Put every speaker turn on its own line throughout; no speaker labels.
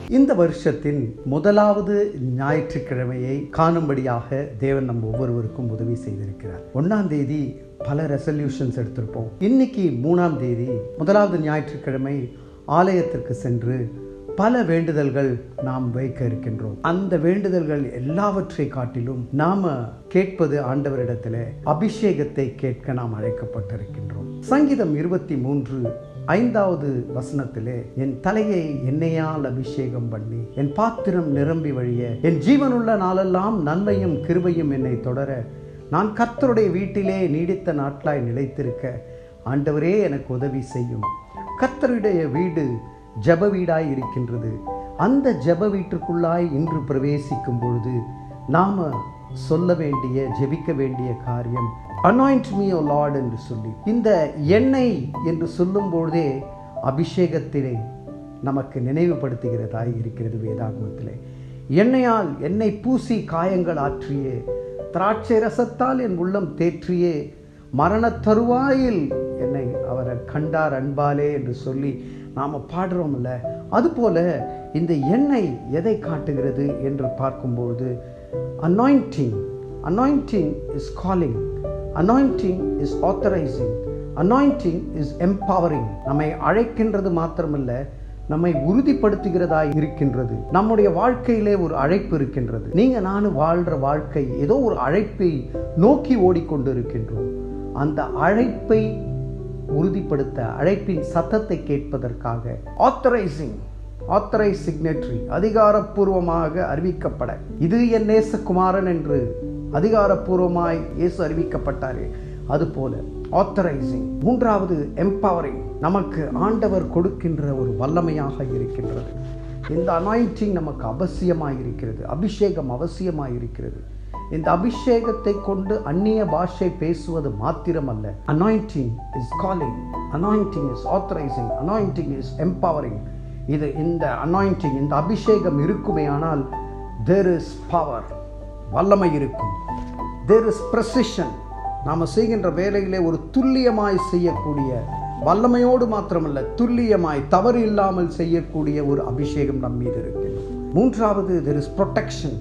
இந்த வருஷத்தின் முதலாவது ஞாயிற்றுக்கிழமையை காணும்படியாக தேவன் நம்ம ஒவ்வொருவருக்கும் உதவி செய்திருக்கிறார் ஒன்னாம் தேதி பல ரெசல்யூஷன்ஸ் எடுத்திருப்போம் இன்னைக்கு மூணாம் தேதி முதலாவது ஞாயிற்றுக்கிழமை ஆலயத்திற்கு சென்று பல வேண்டுதல்கள் நாம் வைக்க இருக்கின்றோம் அந்த வேண்டுதல்கள் எல்லாவற்றை காட்டிலும் நாம கேட்பது ஆண்டவரிடத்தில் அபிஷேகத்தை கேட்க நாம் அழைக்கப்பட்டிருக்கின்றோம் சங்கீதம் இருபத்தி மூன்று ஐந்தாவது வசனத்திலே என் தலையை எண்ணெயால் அபிஷேகம் பண்ணி என் பாத்திரம் நிரம்பி வழிய என் ஜீவனுள்ள நாளெல்லாம் நன்மையும் கிருபையும் என்னை தொடர நான் கர்த்தருடைய வீட்டிலே நீடித்த நாட்களாய் நிலைத்திருக்க ஆண்டவரே எனக்கு உதவி செய்யும் கர்த்தருடைய வீடு ஜப வீடாய் இருக்கின்றது அந்த ஜப வீட்டிற்குள்ளாய் இன்று பிரவேசிக்கும் பொழுது நாம சொல்ல வேண்டிய ஜெபிக்க வேண்டிய காரியம் அனாயிண்ட் மீ ஓ லார்ட் என்று சொல்லி இந்த எண்ணெய் என்று சொல்லும் பொழுதே அபிஷேகத்திலே நமக்கு நினைவுபடுத்துகிறதாய் இருக்கிறது வேதாகமத்திலே எண்ணெயால் எண்ணெய் பூசி காயங்கள் ஆற்றியே திராட்சை ரசத்தால் என் உள்ளம் தேற்றியே மரண தருவாயில் என்னை அவரை கண்டார் அன்பாலே என்று சொல்லி நாம் பாடுறோம்ல அதுபோல இந்த எண்ணெய் எதை காட்டுகிறது என்று பார்க்கும்பொழுது anointing anointing is calling anointing is authorising anointing is empowering நம்மை அழைக்கின்றது மாத்திரமல்ல நம்மை உறுதிப்படுத்துகிறதாய் இருக்கின்றது நம்முடைய வாழ்க்கையிலே ஒரு அழைப்பு இருக்கின்றது நீங்க நானும் வாழ்ற வாழ்க்கை ஏதோ ஒரு அழைப்பை நோக்கி ஓடிக்கொண்டு இருக்கின்றோம் அந்த அழைப்பை உறுதிப்படுத்த அழைப்பின் சத்தத்தை கேட்பதற்காக ஆத்தரைசிங் ஆத்தரைஸ் சிக்னேட்டரி அதிகாரப்பூர்வமாக அறிவிக்கப்பட இது என் நேசகுமாரன் என்று அதிகாரப்பூர்வமாய் இயேசு அறிவிக்கப்பட்டாரே அதுபோல ஆத்தரைசிங் மூன்றாவது எம்பவரிங் நமக்கு ஆண்டவர் கொடுக்கின்ற ஒரு வல்லமையாக இருக்கின்றது இந்த அனாயிண்டிங் நமக்கு அவசியமாக இருக்கிறது அபிஷேகம் அவசியமாக இருக்கிறது இந்த அபிஷேகத்தை கொண்டு அந்நிய பாஷை பேசுவது மாத்திரமல்ல anointing is calling anointing is authorising anointing is empowering இது இந்த அனாயிண்டிங் இந்த அபிஷேகம் இருக்குமே ஆனால் தேர் இஸ் பவர் வல்லமை இருக்கும் தேர் இஸ் ப்ரெசிஷன் நாம் செய்கின்ற வேலையிலே ஒரு துல்லியமாய் செய்யக்கூடிய வல்லமையோடு மாத்திரமல்ல துல்லியமாய் தவறு இல்லாமல் செய்யக்கூடிய ஒரு அபிஷேகம் நம் மீது இருக்கு மூன்றாவது there is protection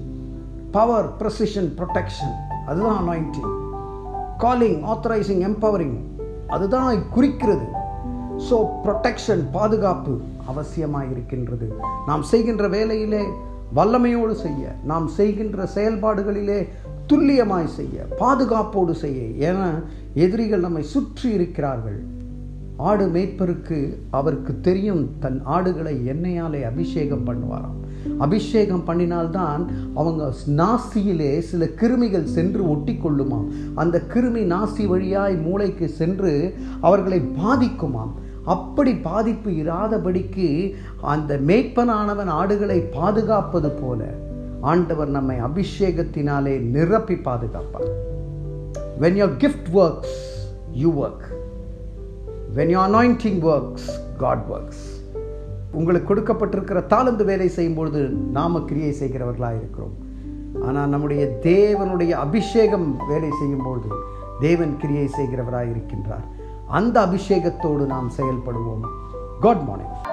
power precision protection அதுதான் அனாயிண்டிங் காலிங் ஆத்தரைசிங் எம்பவரிங் அதுதான் குறிக்கிறது ஸோ ப்ரொடெக்ஷன் பாதுகாப்பு அவசியமாக இருக்கின்றது நாம் செய்கின்ற வேலையிலே வல்லமையோடு செய்ய நாம் செய்கின்ற செயல்பாடுகளிலே துல்லியமாய் செய்ய பாதுகாப்போடு செய்ய ஏன்னா எதிரிகள் நம்மை சுற்றி இருக்கிறார்கள் ஆடு மேய்ப்பருக்கு அவருக்கு தெரியும் தன் ஆடுகளை எண்ணெயாலே அபிஷேகம் பண்ணுவாராம் அபிஷேகம் பண்ணினால்தான் அவங்க நாசியிலே சில கிருமிகள் சென்று ஒட்டி கொள்ளுமாம் அந்த கிருமி நாசி வழியாய் மூளைக்கு சென்று அவர்களை பாதிக்குமாம் அப்படி பாதிப்பு இராதபடிக்கு அந்த மேய்ப்பனானவன் ஆடுகளை பாதுகாப்பது போல ஆண்டவர் நம்மை அபிஷேகத்தினாலே நிரப்பி பாதுகாப்பார் when your gift works you work when your anointing works God works உங்களுக்கு கொடுக்கப்பட்டிருக்கிற தாளந்து வேலை செய்யும்பொழுது நாம கிரியை செய்கிறவர்களாக இருக்கிறோம் ஆனால் நம்முடைய தேவனுடைய அபிஷேகம் வேலை செய்யும்பொழுது தேவன் கிரியை செய்கிறவராக இருக்கின்றார் அந்த அபிஷேகத்தோடு நாம் செயல்படுவோம் குட் மார்னிங்